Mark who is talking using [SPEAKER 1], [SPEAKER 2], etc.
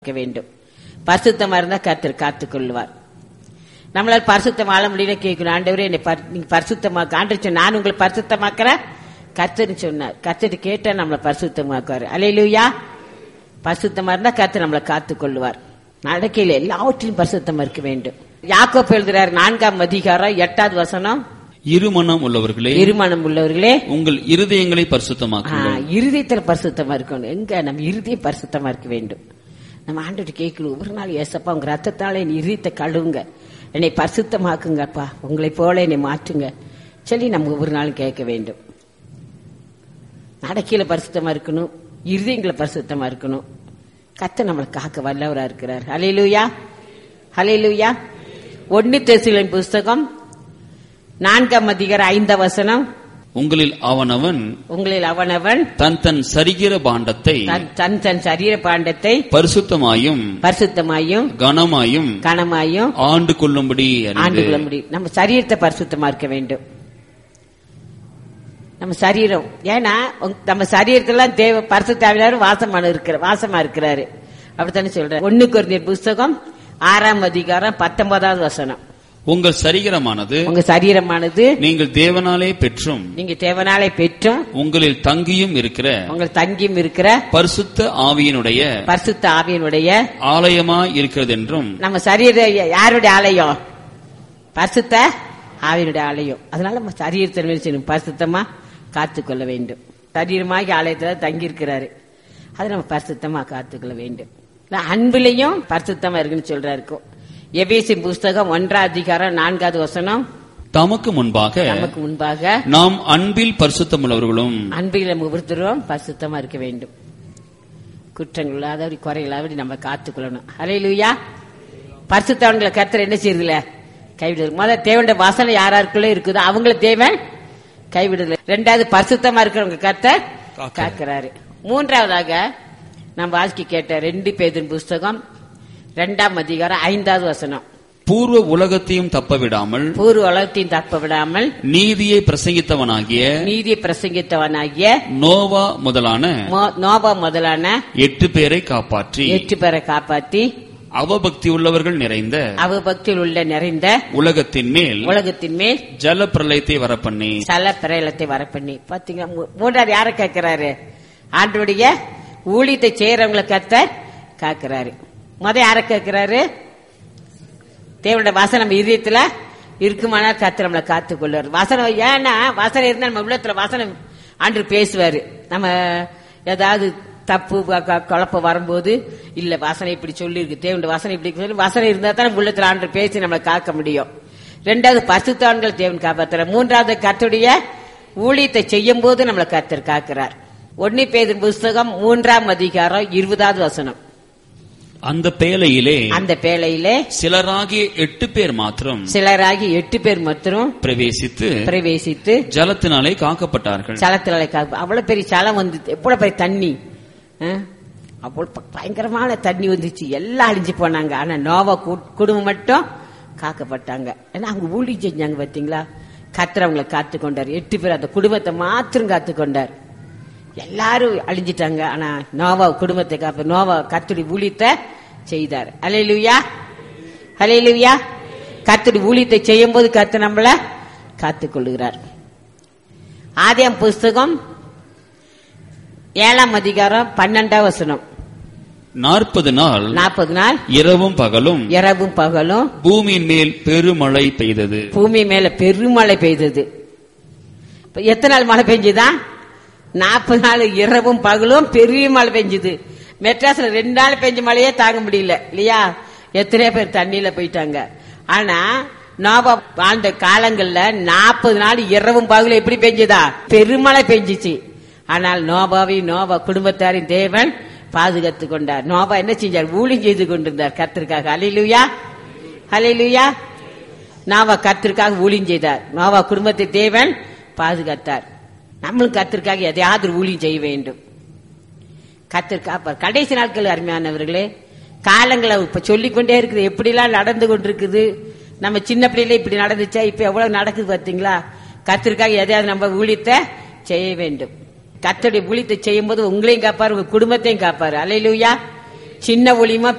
[SPEAKER 1] இருக்க வேண்டும் பரிசுத்தமா இருந்தா கர்த்தர் காத்துக் கொள்வார் நம்மளால பரிசுத்தம் வாழ முடியல கேட்கணும் ஆண்டவரே என்னை பரி- நீங்க பரிசுத்தமாக்க ஆண்டு சொன்ன நான் உங்களை பரிசுத்தமாக்குறேன் கர்த்தர்னு சொன்னார் கர்த்தர் கேட்டா நம்மளை பரிசுத்தமாக்குவார் அலையிலுயா பரிசுத்தமா இருந்தா கர்த்தர் நம்மளை காத்துக் கொள்வார் நடக்கையில எல்லாவற்றிலும் பரிசுத்தமா இருக்க வேண்டும் யாக்கோப் எழுதுறார் நான்காம் அதிகாரம் எட்டாவது வசனம்
[SPEAKER 2] இருமனம் உள்ளவர்களே
[SPEAKER 1] இருமணம் உள்ளவர்களே
[SPEAKER 2] உங்கள் இருதயங்களை
[SPEAKER 1] ஆ,
[SPEAKER 2] பரிசுத்தமாக்குங்கள்
[SPEAKER 1] இருதயத்துல பரிசுத்தமா இருக்கணும் எங்க நம்ம இருதயம் பரிசுத்தமா இருக்க வேண்டும் நம்ம ஆண்டுட்டு கேட்கணும் ஒரு நாள் ஏசப்பா உங்க ரத்தத்தால என் இருதயத்தை கழுவுங்க என்னை பரிசுத்தமாக்குங்கப்பா உங்களை போல என்னை மாற்றுங்க சொல்லி நம்ம ஒவ்வொரு நாளும் கேட்க வேண்டும் நடக்கையில பரிசுத்தமா இருக்கணும் இருதயங்களை பரிசுத்தமா இருக்கணும் கத்த நம்மளை காக்க வல்லவரா இருக்கிறார் ஹalleluya ஹalleluya ஒன்னு தெசிலின் புஸ்தகம் நான்காம் அதிகாரம் ஐந்தாம் வசனம்
[SPEAKER 2] உங்களில் அவனவன்
[SPEAKER 1] உங்களில் அவனவன்
[SPEAKER 2] தன் தன் சரிகிற பாண்டத்தை
[SPEAKER 1] தன் தன் தன் சரீர பாண்டத்தை
[SPEAKER 2] பரிசுத்தமாயும்
[SPEAKER 1] பரிசுத்தமாயும்
[SPEAKER 2] கனமாயும்
[SPEAKER 1] கனமாயும்
[SPEAKER 2] ஆண்டு கொள்ளும்படி
[SPEAKER 1] ஆண்டு
[SPEAKER 2] அறிந்து
[SPEAKER 1] கொள்ள முடியும் நம்ம சரீரத்தை பரிசுத்தமா இருக்க வேண்டும் நம்ம சரீரம் ஏன்னா உங்க- நம்ம சரீரத்துல தேவ பரிசுத்தாவினாரு வாசமா இருக்கிற வாசமா இருக்கிறாரு அப்படித்தானே சொல்ற ஒண்ணு குறைந்த புஸ்தகம் ஆறாம் அதிகாரம் பத்தொன்பதாவது வசனம்
[SPEAKER 2] உங்கள் சரிகரமானது
[SPEAKER 1] உங்க சரீரமானது
[SPEAKER 2] நீங்கள் தேவனாலே பெற்றும்
[SPEAKER 1] நீங்க தேவனாலே பெற்றும்
[SPEAKER 2] உங்களில் தங்கியும் இருக்கிற
[SPEAKER 1] உங்கள் தங்கியும் இருக்கிற
[SPEAKER 2] பரிசுத்த ஆவியினுடைய
[SPEAKER 1] பரிசுத்த ஆவியனுடைய
[SPEAKER 2] ஆலயமா இருக்கிறதென்றும்
[SPEAKER 1] நம்ம சரீர யாருடைய ஆலயம் பரிசுத்த ஆவியனுடைய ஆலயம் அதனால நம்ம சரீரத்தை என்ன செய்யணும் பரிசுத்தமா காத்துக்கொள்ள வேண்டும் சரீரமாகி ஆலயத்துல தங்கி இருக்கிறாரு அதை நம்ம பரிசுத்தமா காத்துக்கொள்ள வேண்டும் இல்ல, அன்பிலையும் பரிசுத்தமா இருக்குன்னு சொல்றாரு எபேசி புஸ்தகம் ஒன்றாம் அதிகாரம் நான்காவது வசனம்
[SPEAKER 2] தமக்கு முன்பாக
[SPEAKER 1] நமக்கு முன்பாக
[SPEAKER 2] நாம் அன்பில் பரிசுத்தமுள்ளவர்களும்
[SPEAKER 1] அன்பில் நம்ம ஒவ்வொருத்தரும் பரிசுத்தமா இருக்க வேண்டும் குற்றங்கள் இல்லாதபடி குறையில்லாதபடி நம்ம காத்துக்கொள்ளணும் அலையிலுயா பரிசுத்தவன்களை கர்த்தர் என்ன செய்யறதுல கைவிடுறது முதல்ல தேவனுடைய வாசனை யாராருக்குள்ள இருக்குதோ அவங்கள தேவன் கைவிடுதல ரெண்டாவது பரிசுத்தமா இருக்கிறவங்க கர்த்தர் காக்கிறாரு மூன்றாவதாக நம்ம வாழ்க்கை கேட்ட ரெண்டு பேதின் புஸ்தகம் ரெண்டாம் அதிகாரம் ஐந்தாவது வசனம்
[SPEAKER 2] பூர்வ உலகத்தையும் தப்பவிடாமல்
[SPEAKER 1] பூர்வ உலகத்தையும் தப்ப விடாமல்
[SPEAKER 2] நீதியை பிரசங்கித்தவனாகிய
[SPEAKER 1] நீதியை பிரசங்கித்தவனாகிய
[SPEAKER 2] நோவா முதலான
[SPEAKER 1] மோ- நோபா முதலான
[SPEAKER 2] எட்டு பேரை காப்பாற்றி
[SPEAKER 1] எட்டு பேரை காப்பாத்தி
[SPEAKER 2] அவபக்தி உள்ளவர்கள் நிறைந்த
[SPEAKER 1] அவ பக்தியில் உள்ள நிறைந்த
[SPEAKER 2] உலகத்தின் மேல்
[SPEAKER 1] உலகத்தின் மேல்
[SPEAKER 2] ஜல பிரளயத்தை வரப்பண்ணி
[SPEAKER 1] சல பிரயலத்தை வர பண்ணி பாத்தீங்க மூன்றாவது யார கேட்கிறாரு ஆண்டுடைய ஊழியத்தை செய்யறவங்களை கத்த காக்கிறாரு முத யார கேட்கிறாரு தேவனுடைய வாசனை நம்ம இதயத்துல இருக்குமானால் கத்து நம்மளை காத்து கொள்வார் வாசனை ஏன்னா வாசனை இருந்தா நம்ம உள்ளத்துல வாசனை ஆண்டு பேசுவாரு நம்ம ஏதாவது தப்பு க- க- குழப்பம் வரும்போது இல்ல வாசனை இப்படி சொல்லியிருக்கு தேவனுடைய வாசனை இப்படி சொல்லி வாசனை இருந்தா தான் நம்ம உள்ளத்துல ஆண்டு பேசி நம்மளை காக்க முடியும் ரெண்டாவது பரிசுத்தவான்கள் தேவன் காப்பாத்துற மூன்றாவது கர்த்தருடைய ஊழியத்தை செய்யும் போது நம்மளை கர்த்தர் காக்கிறார் ஒன்னி பேதின் புஸ்தகம் மூன்றாம் அதிகாரம் இருபதாவது வசனம்
[SPEAKER 2] அந்த பேலையிலே
[SPEAKER 1] அந்த பேழையிலே
[SPEAKER 2] சிலராகிய எட்டு பேர் மாத்திரம்
[SPEAKER 1] சிலராகி எட்டு பேர் மாத்திரம்
[SPEAKER 2] பிரவேசித்து
[SPEAKER 1] பிரவேசித்து
[SPEAKER 2] ஜலத்தினாலே காக்கப்பட்டார்கள்
[SPEAKER 1] சலத்துல அவ்வளவு பெரிய சலம் வந்து எவ்வளவு பெரிய தண்ணி ஆ? அவ்வளவு ப- பயங்கரமான தண்ணி வந்துச்சு எல்லாம் அழிஞ்சு போனாங்க ஆனா நோவா கு- குடும்பம் மட்டும் காக்கப்பட்டாங்க ஏன்னா அவங்க ஊழி செஞ்சாங்க பாத்தீங்களா கத்திர அவங்களை காத்து கொண்டார் எட்டு பேர் அந்த குடும்பத்தை மாத்திரம் காத்து கொண்டார் எல்லாரும் அழிஞ்சிட்டாங்க ஆனா நோவா குடும்பத்தை காப்ப நோவா கத்துடி ஊழியத்தை செய்தார் அலையிலுயா அலையிலுயா கத்துடி ஊழியத்தை செய்யும் போது கத்து நம்மள காத்துக் கொள்ளுகிறார் ஆதியம் புஸ்தகம் ஏழாம் அதிகாரம் பன்னெண்டாம் வசனம்
[SPEAKER 2] நாற்பது நாள்
[SPEAKER 1] நாற்பது நாள்
[SPEAKER 2] இரவும் பகலும்
[SPEAKER 1] இரவும் பகலும்
[SPEAKER 2] பூமியின் மேல் பெருமழை பெய்தது
[SPEAKER 1] பூமி மேல பெருமழை பெய்தது இப்ப எத்தனை நாள் மழை பெஞ்சுதா நாற்பது நாள் இரவும் பகலும் பெரிய மழை பெஞ்சுது மெட்ராஸ்ல ரெண்டு நாள் பெஞ்ச மழையே தாங்க முடியல இல்லையா எத்தனையோ பேர் தண்ணியில போயிட்டாங்க ஆனா நோபா வாழ்ந்த காலங்கள்ல நாற்பது நாள் இரவும் பகலும் எப்படி பெஞ்சுதா பெருமழை பெஞ்சுச்சு ஆனால் நோபாவையும் நோபா குடும்பத்தாரின் தேவன் பாதுகாத்து கொண்டார் நோபா என்ன செஞ்சார் ஊழியம் செய்து கொண்டிருந்தார் கத்திற்காக அலிலுயா அலிலுயா நாவா கத்திற்காக ஊழியம் செய்தார் நாவா குடும்பத்தை தேவன் பாதுகாத்தார் நம்மளும் கத்திற்காக எதையாவது ஒரு ஊழியம் செய்ய வேண்டும் கத்திற்காக கடைசி நாட்கள் அருமையானவர்களே காலங்களை இப்ப சொல்லிக்கொண்டே இருக்குது எப்படிலாம் நடந்து கொண்டிருக்குது நம்ம சின்ன பிள்ளையில இப்படி நடந்துச்சா இப்ப எவ்வளவு நடக்குது பாத்தீங்களா கத்திற்காக எதையாவது நம்ம ஊழியத்தை செய்ய வேண்டும் கத்தருடைய ஊழியத்தை செய்யும் போது உங்களையும் காப்பாரு உங்க குடும்பத்தையும் காப்பாரு அலையிலுயா சின்ன ஊழியமா